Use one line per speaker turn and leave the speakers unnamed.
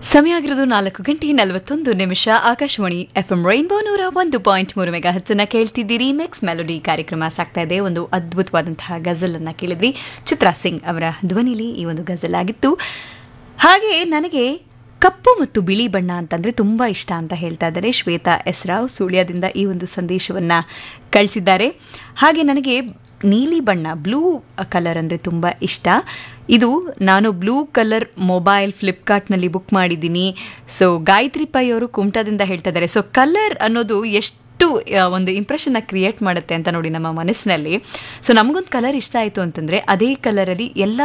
ಸಮಯ ಆಗಿರೋದು ನಾಲ್ಕು ಗಂಟೆ ನಲವತ್ತೊಂದು ನಿಮಿಷ ಆಕಾಶವಾಣಿ ಎಫ್ಎಂ ರೈನ್ಬೋ ನೂರ ಒಂದು ಪಾಯಿಂಟ್ ಮೂರು ಮೆಗಾ ಹಚ್ಚನ್ನ ಕೇಳ್ತಿದ್ದೀರಿ ಮೆಕ್ಸ್ ಮೆಲೋಡಿ ಕಾರ್ಯಕ್ರಮ ಸಾಗ್ತಾ ಇದೆ ಒಂದು ಅದ್ಭುತವಾದಂತಹ ಗಜಲ್ ಅನ್ನ ಕೇಳಿದ್ರಿ ಚಿತ್ರಾ ಸಿಂಗ್ ಅವರ ಧ್ವನಿಲಿ ಈ ಒಂದು ಗಜಲ್ ಆಗಿತ್ತು ಹಾಗೆ ನನಗೆ ಕಪ್ಪು ಮತ್ತು ಬಿಳಿ ಬಣ್ಣ ಅಂತಂದ್ರೆ ತುಂಬಾ ಇಷ್ಟ ಅಂತ ಹೇಳ್ತಾ ಇದ್ದಾರೆ ಶ್ವೇತಾ ಎಸ್ ರಾವ್ ಸುಳ್ಯದಿಂದ ಈ ಒಂದು ಸಂದೇಶವನ್ನ ಕಳಿಸಿದ್ದಾರೆ ಹಾಗೆ ನನಗೆ ನೀಲಿ ಬಣ್ಣ ಬ್ಲೂ ಕಲರ್ ಅಂದರೆ ತುಂಬ ಇಷ್ಟ ಇದು ನಾನು ಬ್ಲೂ ಕಲರ್ ಮೊಬೈಲ್ ಫ್ಲಿಪ್ಕಾರ್ಟ್ನಲ್ಲಿ ಬುಕ್ ಮಾಡಿದ್ದೀನಿ ಸೊ ಗಾಯತ್ರಿ ಪೈ ಅವರು ಕುಮಟಾದಿಂದ ಹೇಳ್ತಾ ಇದ್ದಾರೆ ಸೊ ಕಲರ್ ಅನ್ನೋದು ಎಷ್ಟು ಆ, ಒಂದು ಇಂಪ್ರೆಷನ್ನ ಕ್ರಿಯೇಟ್ ಮಾಡುತ್ತೆ ಅಂತ ನೋಡಿ ನಮ್ಮ ಮನಸ್ಸಿನಲ್ಲಿ ಸೊ ನಮಗೊಂದು ಕಲರ್ ಇಷ್ಟ ಆಯಿತು ಅಂತಂದರೆ ಅದೇ ಕಲರಲ್ಲಿ ಎಲ್ಲ